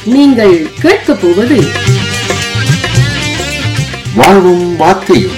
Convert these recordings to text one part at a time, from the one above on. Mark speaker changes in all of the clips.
Speaker 1: நீங்கள் கேட்கப் போவது
Speaker 2: வாழ்வும் வார்த்தையும்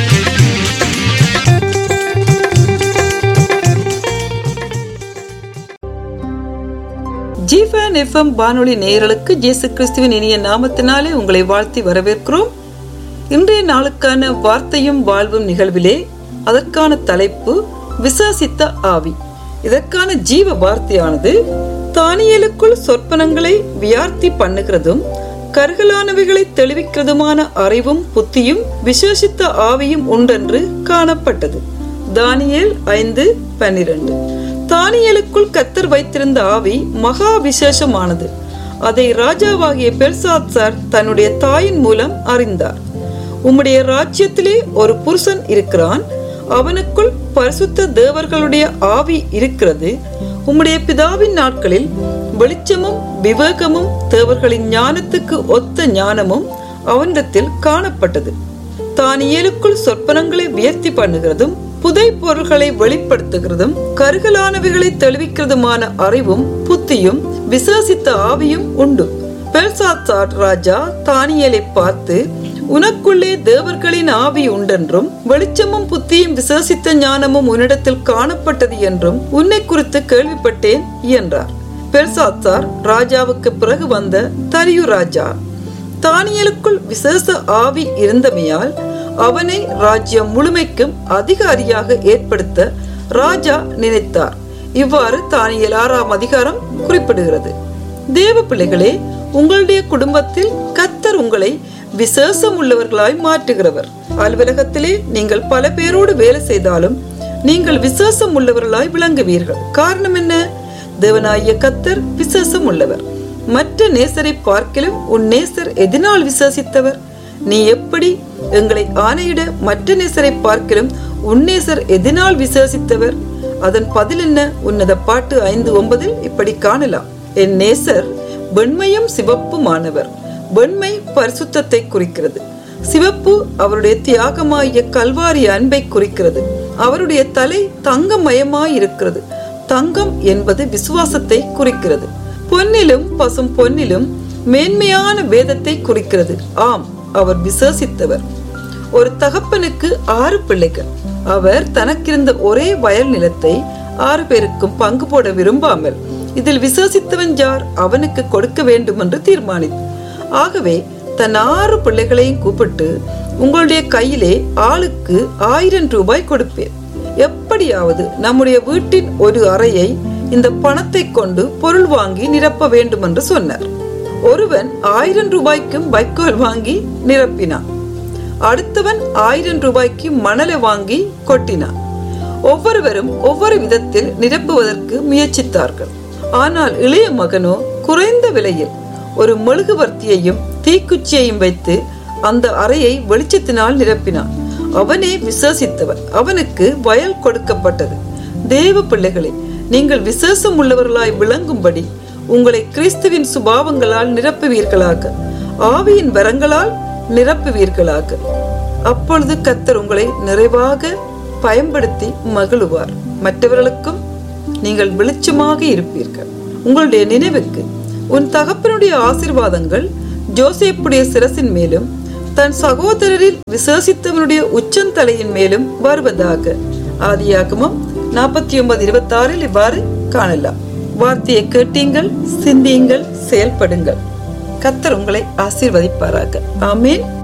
Speaker 3: ஜிஃபன் எஃப்எம் வானொலி நேயர்களுக்கு இயேசு கிறிஸ்துவின் இனிய நாமத்தினாலே உங்களை வாழ்த்தி வரவேற்கிறோம் இன்றைய நாளுக்கான வார்த்தையும் வாழ்வும் நிகழ்விலே அதற்கான தலைப்பு விசாசித்த ஆவி இதற்கான ஜீவ வார்த்தையானது தானியலுக்குள் சொற்பனங்களை வியார்த்தி பண்ணுகிறதும் கருகலானவைகளை தெளிவிக்கிறதுமான அறிவும் புத்தியும் விசேஷித்த ஆவியும் உண்டென்று காணப்பட்டது தானியேல் ஐந்து பன்னிரண்டு தானியலுக்குள் கத்தர் வைத்திருந்த ஆவி மகா விசேஷமானது அதை ராஜாவாகிய பெல்சாத்சார் தன்னுடைய தாயின் மூலம் அறிந்தார் உம்முடைய ராஜ்யத்திலே ஒரு புருஷன் இருக்கிறான் அவனுக்குள் பரிசுத்த தேவர்களுடைய ஆவி இருக்கிறது உம்முடைய பிதாவின் நாட்களில் வெளிச்சமும் விவேகமும் தேவர்களின் ஞானத்துக்கு ஒத்த ஞானமும் அவனிடத்தில் காணப்பட்டது தானியலுக்குள் சொற்பனங்களை வியர்த்தி பண்ணுகிறதும் புதை பொருள்களை வெளிப்படுத்துகிறதும் கருகலானவைகளை தெளிவிக்கிறதுமான அறிவும் புத்தியும் விசாசித்த ஆவியும் உண்டு பெல்சாத்தாட் ராஜா தானியலை பார்த்து உனக்குள்ளே தேவர்களின் ஆவி உண்டென்றும் வெளிச்சமும் புத்தியும் விசேஷித்த ஞானமும் உன்னிடத்தில் காணப்பட்டது என்றும் உன்னை குறித்து கேள்விப்பட்டேன் என்றார் பெல்சாத்தார் ராஜாவுக்கு பிறகு வந்த தரியு ராஜா தானியலுக்குள் விசேஷ ஆவி இருந்தமையால் அவனை ராஜ்யம் முழுமைக்கும் அதிகாரியாக ஏற்படுத்த ராஜா நினைத்தார் இவ்வாறு தானியல் ஆறாம் அதிகாரம் குறிப்பிடுகிறது தேவ பிள்ளைகளே உங்களுடைய குடும்பத்தில் கத்தர் உங்களை விசேஷம் உள்ளவர்களாய் மாற்றுகிறவர் அலுவலகத்திலே நீங்கள் பல பேரோடு வேலை செய்தாலும் நீங்கள் விசேஷம் உள்ளவர்களாய் விளங்குவீர்கள் காரணம் என்ன தேவனாகிய கத்தர் விசேஷம் உள்ளவர் மற்ற நேசரை பார்க்கிலும் உன் நேசர் எதனால் விசேஷித்தவர் நீ எப்படி எங்களை ஆணையிட மற்ற நேசரை பார்க்கிலும் உன் நேசர் எதனால் விசேஷித்தவர் அதன் பதில் என்ன உன்னத பாட்டு ஐந்து ஒன்பதில் இப்படி காணலாம் என் நேசர் வெண்மையும் சிவப்புமானவர் வெண்மை பரிசுத்தத்தை குறிக்கிறது சிவப்பு அவருடைய தியாகமாகிய கல்வாரி அன்பை குறிக்கிறது அவருடைய தலை தங்கமயமாய் இருக்கிறது தங்கம் என்பது விசுவாசத்தை குறிக்கிறது பொன்னிலும் பசும் பொன்னிலும் மேன்மையான வேதத்தை குறிக்கிறது ஆம் அவர் விசேஷித்தவர் ஒரு தகப்பனுக்கு ஆறு பிள்ளைகள் அவர் தனக்கிருந்த ஒரே வயல் நிலத்தை ஆறு பேருக்கும் பங்கு போட விரும்பாமல் இதில் விசேஷித்தவன் யார் அவனுக்கு கொடுக்க வேண்டும் என்று தீர்மானித்து ஆகவே தன் ஆறு பிள்ளைகளையும் கூப்பிட்டு உங்களுடைய கையிலே ஆளுக்கு ஆயிரம் ரூபாய் கொடுப்பேன் எப்படியாவது நம்முடைய வீட்டின் ஒரு அறையை இந்த பணத்தை கொண்டு பொருள் வாங்கி நிரப்ப வேண்டும் என்று சொன்னார் ஒருவன் ஆயிரம் ரூபாய்க்கும் வைக்கோல் வாங்கி நிரப்பினான் அடுத்தவன் ஆயிரம் ரூபாய்க்கு மணலை வாங்கி கொட்டினான் ஒவ்வொருவரும் ஒவ்வொரு விதத்தில் நிரப்புவதற்கு முயற்சித்தார்கள் ஆனால் இளைய மகனோ குறைந்த விலையில் ஒரு மெழுகுவர்த்தியையும் தீக்குச்சியையும் வைத்து அந்த அறையை வெளிச்சத்தினால் நிரப்பினான் அவனே விசேஷித்தவன் அவனுக்கு வயல் கொடுக்கப்பட்டது தேவ பிள்ளைகளே நீங்கள் விசேஷம் உள்ளவர்களாய் விளங்கும்படி உங்களை கிறிஸ்துவின் சுபாவங்களால் நிரப்புவீர்களாக ஆவியின் வரங்களால் நிரப்புவீர்களாக அப்பொழுது கத்தர் உங்களை நிறைவாக பயன்படுத்தி மகிழுவார் மற்றவர்களுக்கும் நீங்கள் வெளிச்சமாக இருப்பீர்கள் உங்களுடைய நினைவுக்கு உன் தகப்பனுடைய ஆசிர்வாதங்கள் ஜோசேப்புடைய சிரசின் மேலும் தன் சகோதரரில் விசேஷித்தவனுடைய உச்சந்தலையின் மேலும் வருவதாக ஆதியாகமம் நாற்பத்தி ஒன்பது இருபத்தி ஆறில் இவ்வாறு காணலாம் வார்த்தையை கேட்டீங்கள் சிந்தியுங்கள் செயல்படுங்கள் கத்தர் உங்களை ஆசீர்வதிப்பாராக ஆமேன்